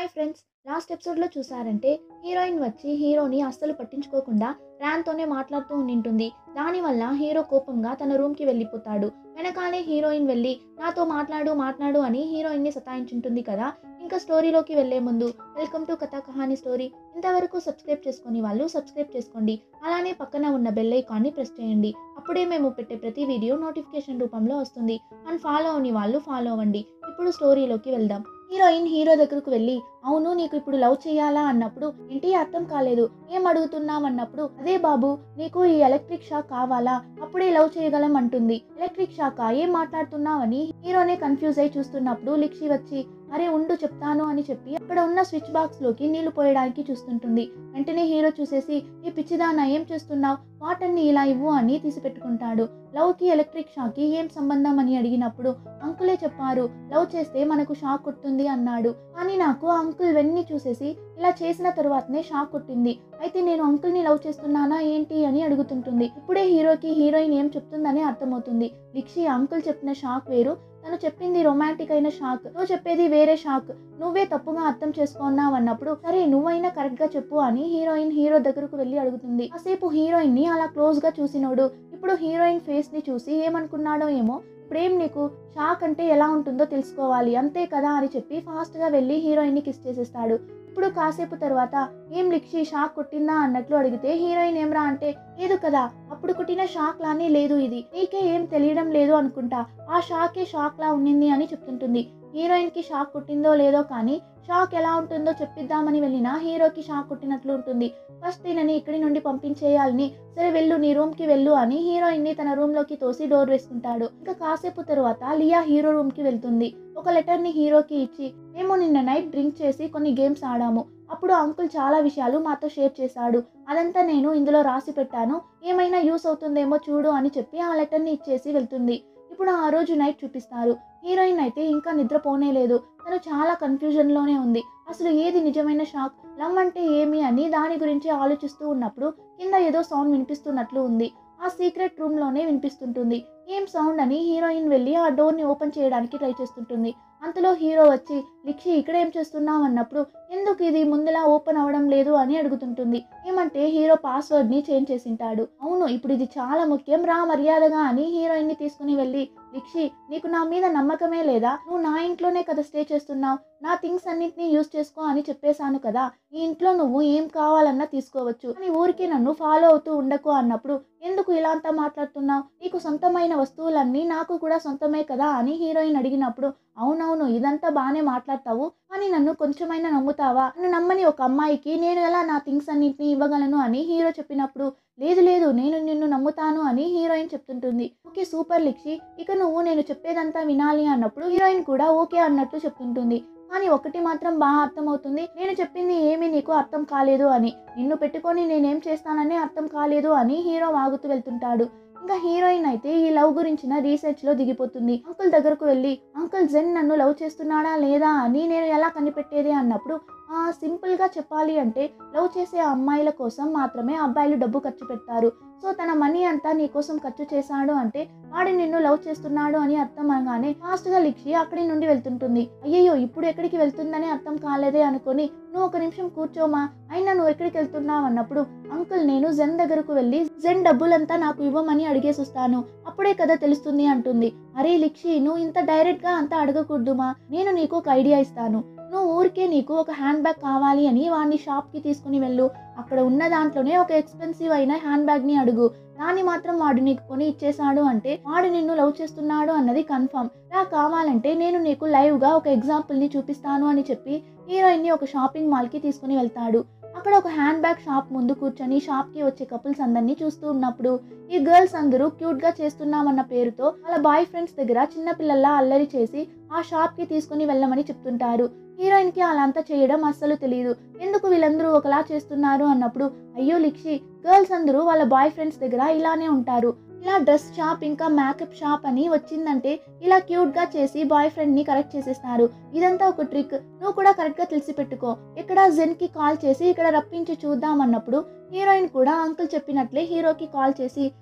hi friends last ఎపిసోడ్లో చూసారంటే heroine వచ్చి హీరోని అస్సలు పట్టించుకోకుండా ర్యాన్తోనే మాట్లాడుతూ ఉండింటుంది దానివల్ల హీరో కోపంగా తన రూమ్కి వెళ్ళిపోతాడు వెనకాలే హీరోయిన్ వెళ్ళి నాతో మాట్లాడు మాట్లాడు అని హీరోయిన్ని సతాయించుంటుంది కదా ఇంకా స్టోరీలోకి వెళ్లే ముందు వెల్కమ్ టు కథా కహాని స్టోరీ ఇంతవరకు సబ్స్క్రైబ్ చేసుకుని వాళ్ళు సబ్స్క్రైబ్ చేసుకోండి అలానే పక్కన ఉన్న బెల్ ఐకాన్ని ప్రెస్ చేయండి అప్పుడే మేము పెట్టే ప్రతి వీడియో నోటిఫికేషన్ రూపంలో వస్తుంది అండ్ ఫాలో అవని వాళ్ళు ఫాలో అవ్వండి ఇప్పుడు స్టోరీలోకి వెళ్దాం హీరోయిన్ హీరో దగ్గరకు వెళ్ళి అవును నీకు ఇప్పుడు లవ్ చేయాలా అన్నప్పుడు ఏంటి అర్థం కాలేదు ఏం అడుగుతున్నావు అన్నప్పుడు అదే బాబు నీకు ఈ ఎలక్ట్రిక్ షాక్ కావాలా అప్పుడే లవ్ చేయగలం అంటుంది ఎలక్ట్రిక్ షాకా ఏం మాట్లాడుతున్నావని హీరోనే కన్ఫ్యూజ్ అయి చూస్తున్నప్పుడు లిక్షి వచ్చి అరే ఉండు చెప్తాను అని చెప్పి అక్కడ ఉన్న స్విచ్ బాక్స్ లోకి నీళ్లు పోయడానికి చూస్తుంటుంది వెంటనే హీరో చూసేసి ఈ పిచ్చిదానా ఏం చేస్తున్నావు వాటర్ని ఇలా ఇవ్వు అని తీసి పెట్టుకుంటాడు లవ్ కి ఎలక్ట్రిక్ షాక్ కి ఏం సంబంధం అని అడిగినప్పుడు అంకులే చెప్పారు లవ్ చేస్తే మనకు షాక్ కొట్టుంది అన్నాడు కానీ నాకు ఆ అంకుల్ వెన్ని చూసేసి ఇలా చేసిన తరువాతనే షాక్ కొట్టింది అయితే నేను అంకుల్ ని లవ్ చేస్తున్నానా ఏంటి అని అడుగుతుంటుంది ఇప్పుడే హీరోకి హీరోయిన్ ఏం చెప్తుందని అర్థమవుతుంది లిక్షి అంకుల్ చెప్పిన షాక్ వేరు తను చెప్పింది రొమాంటిక్ అయిన షాక్ నువ్వు చెప్పేది వేరే షాక్ నువ్వే తప్పుగా అర్థం చేసుకున్నావు అన్నప్పుడు సరే నువ్వైనా కరెక్ట్ గా చెప్పు అని హీరోయిన్ హీరో దగ్గరకు వెళ్ళి అడుగుతుంది కాసేపు హీరోయిన్ ని అలా క్లోజ్ గా చూసినోడు ఇప్పుడు హీరోయిన్ ఫేస్ ని చూసి ఏమనుకున్నాడో ఏమో ఇప్పుడేం నీకు షాక్ అంటే ఎలా ఉంటుందో తెలుసుకోవాలి అంతే కదా అని చెప్పి ఫాస్ట్ గా వెళ్ళి హీరోయిన్ ని కిస్ చేసేస్తాడు ఇప్పుడు కాసేపు తర్వాత ఏం లిక్షి షాక్ కొట్టిందా అన్నట్లు అడిగితే హీరోయిన్ ఏమ్రా అంటే లేదు కదా అప్పుడు కొట్టిన షాక్ లానే లేదు ఇది నీకే ఏం తెలియడం లేదు అనుకుంటా ఆ షాకే షాక్ లా ఉండింది అని చెప్తుంటుంది హీరోయిన్ కి షాక్ కొట్టిందో లేదో కానీ షాక్ ఎలా ఉంటుందో చెప్పిద్దామని వెళ్ళినా హీరోకి షాక్ కొట్టినట్లు ఉంటుంది ఫస్ట్ దీనిని ఇక్కడి నుండి పంపించేయాలని సరే వెళ్ళు నీ రూమ్ కి వెళ్ళు అని హీరోయిన్ ని తన రూమ్ లోకి తోసి డోర్ వేసుకుంటాడు ఇంకా కాసేపు తరువాత లియా హీరో రూమ్ కి వెళ్తుంది ఒక లెటర్ ని హీరోకి ఇచ్చి మేము నిన్న నైట్ డ్రింక్ చేసి కొన్ని గేమ్స్ ఆడాము అప్పుడు అంకుల్ చాలా విషయాలు మాతో షేర్ చేశాడు అదంతా నేను ఇందులో రాసి పెట్టాను ఏమైనా యూస్ అవుతుందేమో చూడు అని చెప్పి ఆ లెటర్ని ఇచ్చేసి వెళ్తుంది ఇప్పుడు ఆ రోజు నైట్ చూపిస్తారు హీరోయిన్ అయితే ఇంకా నిద్రపోనే లేదు తను చాలా కన్ఫ్యూజన్లోనే ఉంది అసలు ఏది నిజమైన షాక్ లవ్ అంటే ఏమి అని దాని గురించి ఆలోచిస్తూ ఉన్నప్పుడు కింద ఏదో సౌండ్ వినిపిస్తున్నట్లు ఉంది ఆ సీక్రెట్ రూమ్లోనే వినిపిస్తుంటుంది ఏం సౌండ్ అని హీరోయిన్ వెళ్ళి ఆ డోర్ని ఓపెన్ చేయడానికి ట్రై చేస్తుంటుంది అంతలో హీరో వచ్చి లిక్షి ఇక్కడ ఏం చేస్తున్నావు అన్నప్పుడు ఎందుకు ఇది ముందులా ఓపెన్ అవ్వడం లేదు అని అడుగుతుంటుంది ఏమంటే హీరో పాస్వర్డ్ ని చేంజ్ చేసింటాడు అవును ఇప్పుడు ఇది చాలా ముఖ్యం రా మర్యాదగా అని హీరోయిన్ ని తీసుకుని వెళ్ళి లిక్షి నీకు నా మీద నమ్మకమే లేదా నువ్వు నా ఇంట్లోనే కదా స్టే చేస్తున్నావు నా థింగ్స్ అన్నింటినీ యూజ్ చేసుకో అని చెప్పేశాను కదా ఈ ఇంట్లో నువ్వు ఏం కావాలన్నా తీసుకోవచ్చు అని ఊరికే నన్ను ఫాలో అవుతూ ఉండకు అన్నప్పుడు ఎందుకు ఇలా అంతా మాట్లాడుతున్నావు నీకు సొంతమైన వస్తువులన్నీ నాకు కూడా సొంతమే కదా అని హీరోయిన్ అడిగినప్పుడు అవునవును ఇదంతా బాగానే మాట్లాడతావు కానీ నన్ను కొంచెమైనా నమ్ముతావా నన్ను నమ్మని ఒక అమ్మాయికి నేను ఎలా నా థింగ్స్ అన్నింటినీ ఇవ్వగలను అని హీరో చెప్పినప్పుడు లేదు లేదు నేను నిన్ను నమ్ముతాను అని హీరోయిన్ చెప్తుంటుంది ఓకే సూపర్ లిక్షి ఇక నువ్వు నేను చెప్పేదంతా వినాలి అన్నప్పుడు హీరోయిన్ కూడా ఓకే అన్నట్టు చెప్తుంటుంది కానీ ఒకటి మాత్రం బాగా అర్థమవుతుంది నేను చెప్పింది ఏమీ నీకు అర్థం కాలేదు అని నిన్ను పెట్టుకొని నేనేం చేస్తానని అర్థం కాలేదు అని హీరో వాగుతూ వెళ్తుంటాడు ఇంకా హీరోయిన్ అయితే ఈ లవ్ గురించిన రీసెర్చ్ లో దిగిపోతుంది అంకుల్ దగ్గరకు వెళ్ళి అంకుల్ జెన్ నన్ను లవ్ చేస్తున్నాడా లేదా అని నేను ఎలా కనిపెట్టేది అన్నప్పుడు ఆ సింపుల్ గా చెప్పాలి అంటే లవ్ చేసే అమ్మాయిల కోసం మాత్రమే అబ్బాయిలు డబ్బు ఖర్చు పెడతారు సో తన మనీ అంతా నీ కోసం ఖర్చు చేశాడు అంటే వాడు నిన్ను లవ్ చేస్తున్నాడు అని అర్థం అనగానే ఫాస్ట్ గా లిక్షి అక్కడి నుండి వెళ్తుంటుంది అయ్యయ్యో ఇప్పుడు ఎక్కడికి వెళ్తుందని అర్థం కాలేదే అనుకొని నువ్వు ఒక నిమిషం కూర్చోమా అయినా నువ్వు ఎక్కడికి వెళ్తున్నావు అన్నప్పుడు అంకుల్ నేను జెన్ దగ్గరకు వెళ్ళి జెన్ డబ్బులంతా నాకు ఇవ్వమని అడిగేసి వస్తాను అప్పుడే కదా తెలుస్తుంది అంటుంది అరే లిక్షి నువ్వు ఇంత డైరెక్ట్ గా అంతా అడగకూడదుమా నేను నీకు ఒక ఐడియా ఇస్తాను నువ్వు ఊరికే నీకు ఒక హ్యాండ్ బ్యాగ్ కావాలి అని వాడిని షాప్కి తీసుకుని వెళ్ళు అక్కడ ఉన్న దాంట్లోనే ఒక ఎక్స్పెన్సివ్ అయిన హ్యాండ్ బ్యాగ్ని అడుగు దాన్ని మాత్రం వాడు నీకు కొని ఇచ్చేసాడు అంటే వాడు నిన్ను లవ్ చేస్తున్నాడు అన్నది కన్ఫర్మ్ ఇలా కావాలంటే నేను నీకు లైవ్గా ఒక ఎగ్జాంపుల్ని చూపిస్తాను అని చెప్పి హీరోయిన్ని ఒక షాపింగ్ మాల్కి తీసుకుని వెళ్తాడు అక్కడ ఒక హ్యాండ్ బ్యాగ్ షాప్ ముందు కూర్చొని షాప్కి వచ్చే కపుల్స్ అందరినీ చూస్తూ ఉన్నప్పుడు ఈ గర్ల్స్ అందరూ క్యూట్గా చేస్తున్నామన్న పేరుతో వాళ్ళ బాయ్ ఫ్రెండ్స్ దగ్గర చిన్నపిల్లల్లా అల్లరి చేసి ఆ షాప్కి తీసుకుని వెళ్ళమని చెప్తుంటారు హీరోయిన్కి అలా అంతా చేయడం అస్సలు తెలియదు ఎందుకు వీళ్ళందరూ ఒకలా చేస్తున్నారు అన్నప్పుడు అయ్యో లిక్షి గర్ల్స్ అందరూ వాళ్ళ బాయ్ ఫ్రెండ్స్ దగ్గర ఇలానే ఉంటారు ఇలా డ్రెస్ షాప్ ఇంకా మేకప్ షాప్ అని వచ్చిందంటే ఇలా క్యూట్గా చేసి బాయ్ ఫ్రెండ్ని కరెక్ట్ చేసేస్తారు ఇదంతా ఒక ట్రిక్ నువ్వు కూడా కరెక్ట్గా తెలిసి పెట్టుకో ఇక్కడ జెన్కి కాల్ చేసి ఇక్కడ రప్పించి చూద్దాం అన్నప్పుడు హీరోయిన్ కూడా అంకుల్ చెప్పినట్లే హీరోకి కాల్ చేసి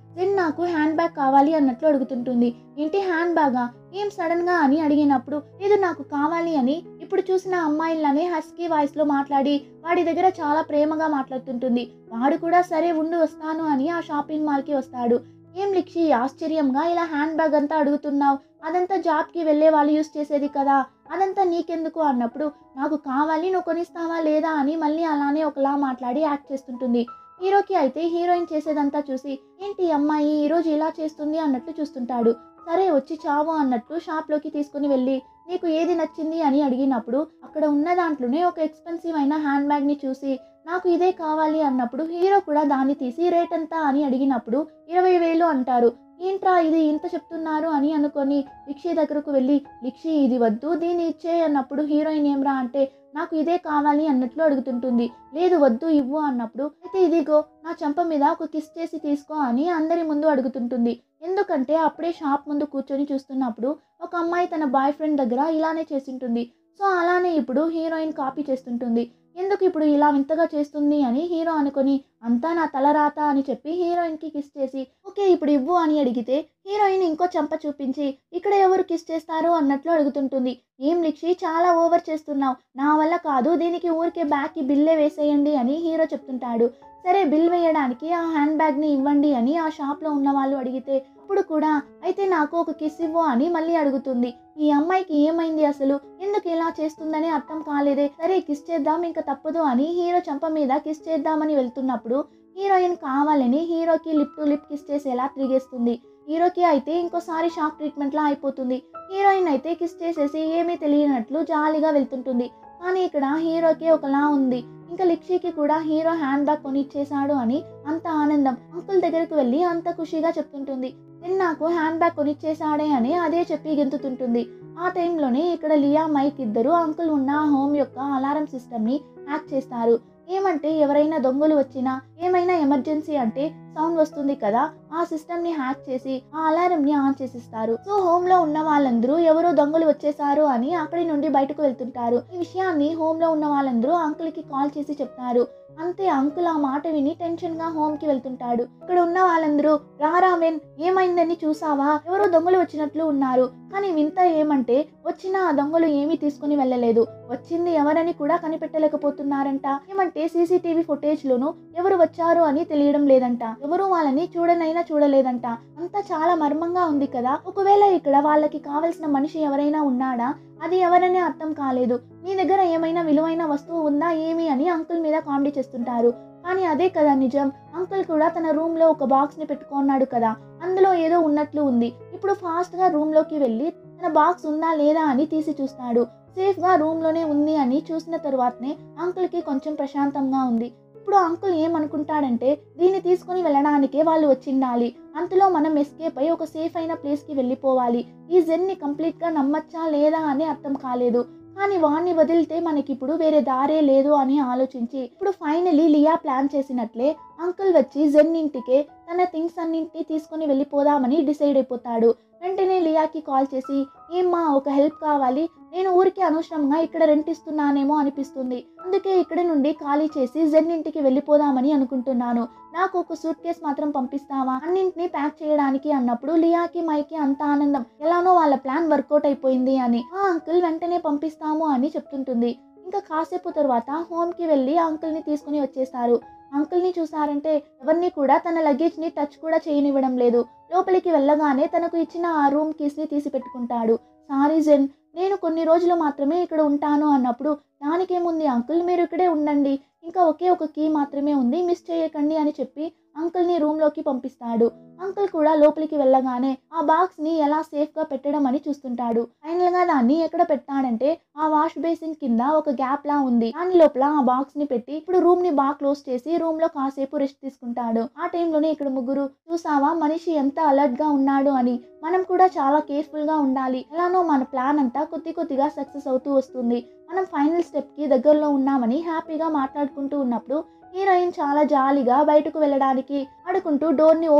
జెన్ నాకు హ్యాండ్ బ్యాగ్ కావాలి అన్నట్లు అడుగుతుంటుంది ఏంటి హ్యాండ్ బ్యాగా ఏం సడన్ గా అని అడిగినప్పుడు లేదు నాకు కావాలి అని ఇప్పుడు చూసిన అమ్మాయిలానే హస్కీ వాయిస్ లో మాట్లాడి వాడి దగ్గర చాలా ప్రేమగా మాట్లాడుతుంటుంది వాడు కూడా సరే ఉండి వస్తాను అని ఆ షాపింగ్ మాల్ కి వస్తాడు ఏం లిక్షి ఆశ్చర్యంగా ఇలా హ్యాండ్ బ్యాగ్ అంతా అడుగుతున్నావు అదంతా జాబ్కి వెళ్ళే వాళ్ళు యూస్ చేసేది కదా అదంతా నీకెందుకు అన్నప్పుడు నాకు కావాలి నువ్వు కొనిస్తావా లేదా అని మళ్ళీ అలానే ఒకలా మాట్లాడి యాక్ట్ చేస్తుంటుంది హీరోకి అయితే హీరోయిన్ చేసేదంతా చూసి ఏంటి ఈ అమ్మాయి ఈరోజు ఇలా చేస్తుంది అన్నట్లు చూస్తుంటాడు సరే వచ్చి చావు అన్నట్టు షాప్లోకి తీసుకుని వెళ్ళి నీకు ఏది నచ్చింది అని అడిగినప్పుడు అక్కడ ఉన్న దాంట్లోనే ఒక ఎక్స్పెన్సివ్ అయిన హ్యాండ్ బ్యాగ్ని చూసి నాకు ఇదే కావాలి అన్నప్పుడు హీరో కూడా దాన్ని తీసి రేట్ ఎంత అని అడిగినప్పుడు ఇరవై వేలు అంటారు ఏంట్రా ఇది ఇంత చెప్తున్నారు అని అనుకొని లిక్షి దగ్గరకు వెళ్ళి లిక్షి ఇది వద్దు దీన్ని ఇచ్చే అన్నప్పుడు హీరోయిన్ ఏమ్రా అంటే నాకు ఇదే కావాలి అన్నట్లు అడుగుతుంటుంది లేదు వద్దు ఇవ్వు అన్నప్పుడు అయితే ఇదిగో నా చెంప మీద ఒక కిస్ చేసి తీసుకో అని అందరి ముందు అడుగుతుంటుంది ఎందుకంటే అప్పుడే షాప్ ముందు కూర్చొని చూస్తున్నప్పుడు ఒక అమ్మాయి తన బాయ్ ఫ్రెండ్ దగ్గర ఇలానే చేసింటుంది సో అలానే ఇప్పుడు హీరోయిన్ కాపీ చేస్తుంటుంది ఎందుకు ఇప్పుడు ఇలా వింతగా చేస్తుంది అని హీరో అనుకొని అంతా నా తలరాత అని చెప్పి హీరోయిన్కి కిస్ చేసి ఓకే ఇప్పుడు ఇవ్వు అని అడిగితే హీరోయిన్ ఇంకో చెంప చూపించి ఇక్కడ ఎవరు కిస్ చేస్తారు అన్నట్లు అడుగుతుంటుంది ఏం లిక్షి చాలా ఓవర్ చేస్తున్నావు నా వల్ల కాదు దీనికి ఊరికే బ్యాగ్కి బిల్లే వేసేయండి అని హీరో చెప్తుంటాడు సరే బిల్ వేయడానికి ఆ హ్యాండ్ బ్యాగ్ని ఇవ్వండి అని ఆ షాప్లో ఉన్న వాళ్ళు అడిగితే అప్పుడు కూడా అయితే నాకు ఒక కిస్ ఇవ్వు అని మళ్ళీ అడుగుతుంది ఈ అమ్మాయికి ఏమైంది అసలు ఎందుకు ఇలా చేస్తుందని అర్థం కాలేదే సరే కిస్ చేద్దాం ఇంకా తప్పదు అని హీరో చంప మీద కిస్ చేద్దామని వెళ్తున్నప్పుడు హీరోయిన్ కావాలని హీరోకి లిప్ టు లిప్ కిస్ చేసేలా తిరిగేస్తుంది హీరోకి అయితే ఇంకోసారి షాక్ ట్రీట్మెంట్లా అయిపోతుంది హీరోయిన్ అయితే కిస్ చేసేసి ఏమీ తెలియనట్లు జాలీగా వెళ్తుంటుంది కానీ ఇక్కడ హీరోకి ఒకలా ఉంది ఇంకా లిక్షికి కూడా హీరో హ్యాండ్ బ్యాగ్ కొనిచ్చేశాడు అని అంత ఆనందం అంకుల్ దగ్గరకు వెళ్ళి అంత ఖుషిగా చెప్తుంటుంది నేను నాకు హ్యాండ్ బ్యాగ్ కొనిచ్చేశాడే అని అదే చెప్పి గెంతుతుంటుంది ఆ టైంలోనే ఇక్కడ లియా మైక్ ఇద్దరు అంకుల్ ఉన్న హోమ్ యొక్క అలారం సిస్టమ్ని హ్యాక్ చేస్తారు ఏమంటే ఎవరైనా దొంగలు వచ్చినా ఏమైనా ఎమర్జెన్సీ అంటే సౌండ్ వస్తుంది కదా ఆ సిస్టమ్ ని హ్యాక్ చేసి ఆ అలారం ని ఆన్ చేసిస్తారు సో హోమ్ లో ఉన్న వాళ్ళందరూ ఎవరో దొంగలు వచ్చేసారు అని అక్కడి నుండి బయటకు వెళ్తుంటారు ఈ విషయాన్ని హోమ్ లో ఉన్న వాళ్ళందరూ అంకుల్ కి కాల్ చేసి చెప్తారు అంతే అంకుల్ ఆ మాట విని టెన్షన్ గా హోమ్ కి వెళ్తుంటాడు ఇక్కడ ఉన్న వాళ్ళందరూ రారామెన్ ఏమైందని చూసావా ఎవరో దొంగలు వచ్చినట్లు ఉన్నారు కానీ వింత ఏమంటే వచ్చిన ఆ దొంగలు ఏమీ తీసుకుని వెళ్ళలేదు వచ్చింది ఎవరని కూడా కనిపెట్టలేకపోతున్నారంట ఏమంటే సీసీటీవీ ఫుటేజ్ లోను ఎవరు వచ్చారు అని తెలియడం లేదంట ఎవరు వాళ్ళని చూడనైనా చూడలేదంట అంతా చాలా మర్మంగా ఉంది కదా ఒకవేళ ఇక్కడ వాళ్ళకి కావలసిన మనిషి ఎవరైనా ఉన్నాడా అది ఎవరని అర్థం కాలేదు మీ దగ్గర ఏమైనా విలువైన వస్తువు ఉందా ఏమి అని అంకుల్ మీద కామెడీ చేస్తుంటారు కానీ అదే కదా నిజం అంకుల్ కూడా తన రూమ్ లో ఒక బాక్స్ ని పెట్టుకున్నాడు కదా అందులో ఏదో ఉన్నట్లు ఉంది ఇప్పుడు ఫాస్ట్ గా రూమ్ లోకి వెళ్ళి తన బాక్స్ ఉందా లేదా అని తీసి చూస్తాడు సేఫ్ గా రూమ్ లోనే ఉంది అని చూసిన తర్వాతనే అంకుల్ కి కొంచెం ప్రశాంతంగా ఉంది ఇప్పుడు అంకుల్ ఏమనుకుంటాడంటే దీన్ని తీసుకుని వెళ్ళడానికే వాళ్ళు వచ్చిండాలి అంతలో మనం ఎస్కేప్ అయి ఒక సేఫ్ అయిన ప్లేస్కి వెళ్ళిపోవాలి ఈ జెన్ని కంప్లీట్గా నమ్మచ్చా లేదా అని అర్థం కాలేదు కానీ వాడిని వదిలితే మనకిప్పుడు వేరే దారే లేదు అని ఆలోచించి ఇప్పుడు ఫైనలీ లియా ప్లాన్ చేసినట్లే అంకుల్ వచ్చి జెన్ ఇంటికే తన థింగ్స్ అన్నింటినీ తీసుకుని వెళ్ళిపోదామని డిసైడ్ అయిపోతాడు వెంటనే లియాకి కాల్ చేసి ఏమ్మా ఒక హెల్ప్ కావాలి నేను ఊరికి అనవసరంగా ఇక్కడ రెంట్ ఇస్తున్నానేమో అనిపిస్తుంది అందుకే ఇక్కడి నుండి ఖాళీ చేసి జెన్ ఇంటికి వెళ్ళిపోదామని అనుకుంటున్నాను నాకు ఒక సూట్ కేస్ మాత్రం పంపిస్తావా అన్నింటినీ ప్యాక్ చేయడానికి అన్నప్పుడు లియాకి మైకి అంత ఆనందం ఎలానో వాళ్ళ ప్లాన్ వర్కౌట్ అయిపోయింది అని ఆ అంకుల్ వెంటనే పంపిస్తాము అని చెప్తుంటుంది ఇంకా కాసేపు తర్వాత హోమ్కి వెళ్ళి ఆ అంకుల్ని తీసుకుని వచ్చేస్తారు అంకుల్ని చూసారంటే ఎవరిని కూడా తన లగేజ్ని టచ్ కూడా చేయనివ్వడం లేదు లోపలికి వెళ్ళగానే తనకు ఇచ్చిన ఆ రూమ్ కీస్ని తీసి పెట్టుకుంటాడు సారీ జెన్ నేను కొన్ని రోజులు మాత్రమే ఇక్కడ ఉంటాను అన్నప్పుడు దానికేముంది అంకుల్ మీరు ఇక్కడే ఉండండి ఇంకా ఒకే ఒక కీ మాత్రమే ఉంది మిస్ చేయకండి అని చెప్పి అంకుల్ని రూమ్లోకి పంపిస్తాడు అంకుల్ కూడా లోపలికి వెళ్ళగానే ఆ బాక్స్ని ఎలా సేఫ్గా పెట్టడం అని చూస్తుంటాడు ఫైనల్గా దాన్ని ఎక్కడ పెట్టాడంటే ఆ వాష్ బేసిన్ కింద ఒక గ్యాప్ లా ఉంది దాని లోపల ఆ బాక్స్ ని పెట్టి ఇప్పుడు రూమ్ ని బాగా క్లోజ్ చేసి రూమ్ లో కాసేపు రెస్ట్ తీసుకుంటాడు ఆ టైంలోనే ఇక్కడ ముగ్గురు చూసావా మనిషి ఎంత అలర్ట్ గా ఉన్నాడు అని మనం కూడా చాలా కేర్ఫుల్ గా ఉండాలి ఎలానో మన ప్లాన్ అంతా కొద్ది కొద్దిగా సక్సెస్ అవుతూ వస్తుంది మనం ఫైనల్ స్టెప్ కి దగ్గరలో ఉన్నామని హ్యాపీగా మాట్లాడుకుంటూ ఉన్నప్పుడు హీరోయిన్ చాలా జాలీగా బయటకు వెళ్ళడానికి ఆడుకుంటూ డోర్ ని ఓపెన్ చేయడానికి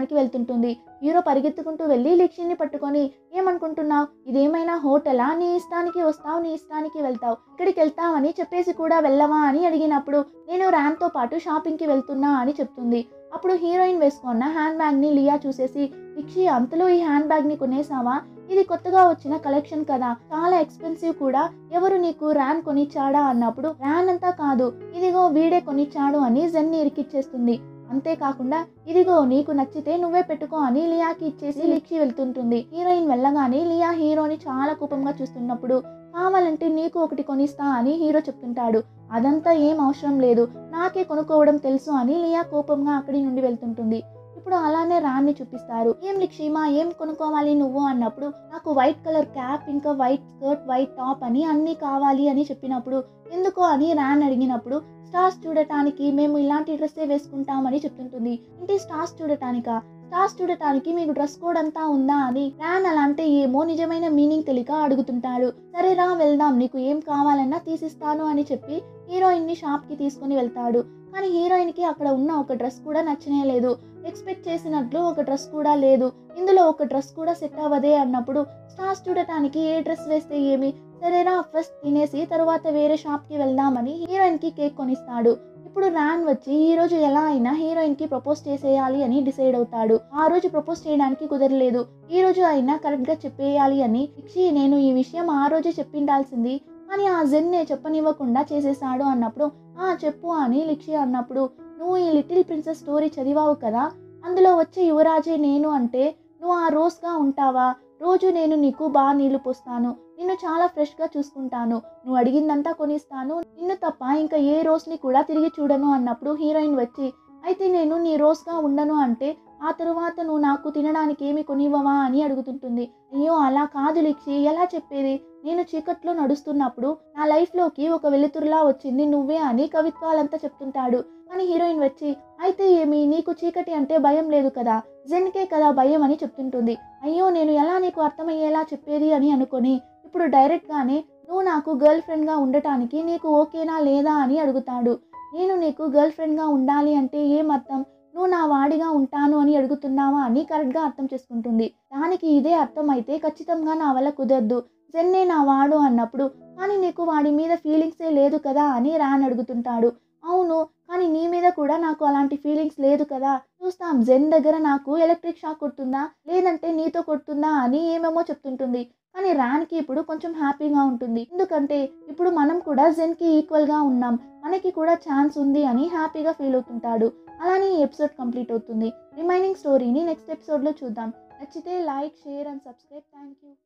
చేయడానికి వెళ్తుంటుంది హీరో పరిగెత్తుకుంటూ వెళ్ళి లిక్షిని పట్టుకొని ఏమనుకుంటున్నావు ఇదేమైనా హోటలా నీ ఇష్టానికి వస్తావు నీ ఇష్టానికి వెళ్తావు ఇక్కడికి వెళ్తావని చెప్పేసి కూడా వెళ్ళవా అని అడిగినప్పుడు నేను ర్యాన్తో పాటు షాపింగ్కి వెళ్తున్నా అని చెప్తుంది అప్పుడు హీరోయిన్ వేసుకున్న హ్యాండ్ బ్యాగ్ని లియా చూసేసి లిక్షి అంతలో ఈ హ్యాండ్ బ్యాగ్ని కొనేసావా ఇది కొత్తగా వచ్చిన కలెక్షన్ కదా చాలా ఎక్స్పెన్సివ్ కూడా ఎవరు నీకు ర్యాన్ కొనిచ్చాడా అన్నప్పుడు ర్యాన్ అంతా కాదు ఇదిగో వీడే కొనిచ్చాడు అని జెన్ని ఇరికిచ్చేస్తుంది అంతేకాకుండా ఇదిగో నీకు నచ్చితే నువ్వే పెట్టుకో అని లియాకి ఇచ్చేసి లిక్షి వెళ్తుంటుంది హీరోయిన్ వెళ్ళగానే లియా హీరోని చాలా కోపంగా చూస్తున్నప్పుడు కావాలంటే నీకు ఒకటి కొనిస్తా అని హీరో చెప్తుంటాడు అదంతా ఏం అవసరం లేదు నాకే కొనుక్కోవడం తెలుసు అని లియా కోపంగా అక్కడి నుండి వెళ్తుంటుంది ఇప్పుడు అలానే రాన్ని చూపిస్తారు ఏం లిక్షిమా ఏం కొనుక్కోవాలి నువ్వు అన్నప్పుడు నాకు వైట్ కలర్ క్యాప్ ఇంకా వైట్ స్కర్ట్ వైట్ టాప్ అని అన్నీ కావాలి అని చెప్పినప్పుడు ఎందుకో అని రాన్ అడిగినప్పుడు స్టార్స్ చూడటానికి మేము ఇలాంటి డ్రెస్సే వేసుకుంటామని చెప్తుంటుంది ఏంటి స్టార్స్ చూడటానికా స్టార్స్ చూడటానికి మీకు డ్రెస్ కోడ్ అంతా ఉందా అని రాన్ అలా అంటే ఏమో నిజమైన మీనింగ్ తెలియక అడుగుతుంటాడు సరే రా వెళ్దాం నీకు ఏం కావాలన్నా తీసిస్తాను అని చెప్పి హీరోయిన్ ని షాప్ కి తీసుకుని వెళ్తాడు కానీ హీరోయిన్ కి అక్కడ ఉన్న ఒక డ్రెస్ కూడా నచ్చనే లేదు ఎక్స్పెక్ట్ చేసినట్లు ఒక డ్రెస్ కూడా లేదు ఇందులో ఒక డ్రెస్ కూడా సెట్ అవ్వదే అన్నప్పుడు స్టార్స్ చూడటానికి ఏ డ్రెస్ వేస్తే ఏమి సరేరా ఫస్ట్ తినేసి తర్వాత వేరే షాప్కి వెళ్దామని హీరోయిన్కి కేక్ కొనిస్తాడు ఇప్పుడు రాన్ వచ్చి ఈ రోజు ఎలా అయినా హీరోయిన్ కి ప్రపోజ్ చేసేయాలి అని డిసైడ్ అవుతాడు ఆ రోజు ప్రపోజ్ చేయడానికి కుదరలేదు ఈ రోజు అయినా కరెక్ట్ గా చెప్పేయాలి అని ఇచ్చి నేను ఈ విషయం ఆ రోజే చెప్పిండాల్సింది కానీ ఆ జెన్నే చెప్పనివ్వకుండా చేసేసాడు అన్నప్పుడు ఆ చెప్పు అని లిక్షి అన్నప్పుడు నువ్వు ఈ లిటిల్ ప్రిన్సెస్ స్టోరీ చదివావు కదా అందులో వచ్చే యువరాజే నేను అంటే నువ్వు ఆ రోజ్గా ఉంటావా రోజు నేను నీకు బాగా నీళ్లు పోస్తాను నిన్ను చాలా ఫ్రెష్గా చూసుకుంటాను నువ్వు అడిగిందంతా కొనిస్తాను నిన్ను తప్ప ఇంకా ఏ రోజుని కూడా తిరిగి చూడను అన్నప్పుడు హీరోయిన్ వచ్చి అయితే నేను నీ రోజ్గా ఉండను అంటే ఆ తరువాత నువ్వు నాకు తినడానికి ఏమి కొనివ్వవా అని అడుగుతుంటుంది అయ్యో అలా కాదు లిక్షి ఎలా చెప్పేది నేను చీకట్లో నడుస్తున్నప్పుడు నా లైఫ్లోకి ఒక వెలుతురులా వచ్చింది నువ్వే అని కవిత్వాలంతా చెప్తుంటాడు కానీ హీరోయిన్ వచ్చి అయితే ఏమి నీకు చీకటి అంటే భయం లేదు కదా జెన్కే కదా భయం అని చెప్తుంటుంది అయ్యో నేను ఎలా నీకు అర్థమయ్యేలా చెప్పేది అని అనుకొని ఇప్పుడు డైరెక్ట్గానే నువ్వు నాకు గర్ల్ ఫ్రెండ్గా ఉండటానికి నీకు ఓకేనా లేదా అని అడుగుతాడు నేను నీకు గర్ల్ ఫ్రెండ్గా ఉండాలి అంటే ఏం అర్థం నువ్వు నా వాడిగా ఉంటాను అని అడుగుతున్నావా అని కరెక్ట్గా అర్థం చేసుకుంటుంది దానికి ఇదే అర్థం అయితే ఖచ్చితంగా నా వల్ల కుదరదు జెన్నే నా వాడు అన్నప్పుడు కానీ నీకు వాడి మీద ఫీలింగ్సే లేదు కదా అని రాన్ అడుగుతుంటాడు అవును కానీ నీ మీద కూడా నాకు అలాంటి ఫీలింగ్స్ లేదు కదా చూస్తాం జెన్ దగ్గర నాకు ఎలక్ట్రిక్ షాక్ కొడుతుందా లేదంటే నీతో కొడుతుందా అని ఏమేమో చెప్తుంటుంది కానీ ర్యాన్కి ఇప్పుడు కొంచెం హ్యాపీగా ఉంటుంది ఎందుకంటే ఇప్పుడు మనం కూడా జెన్కి ఈక్వల్గా ఉన్నాం మనకి కూడా ఛాన్స్ ఉంది అని హ్యాపీగా ఫీల్ అవుతుంటాడు అలానే ఈ ఎపిసోడ్ కంప్లీట్ అవుతుంది రిమైనింగ్ స్టోరీని నెక్స్ట్ ఎపిసోడ్లో చూద్దాం నచ్చితే like share and subscribe thank you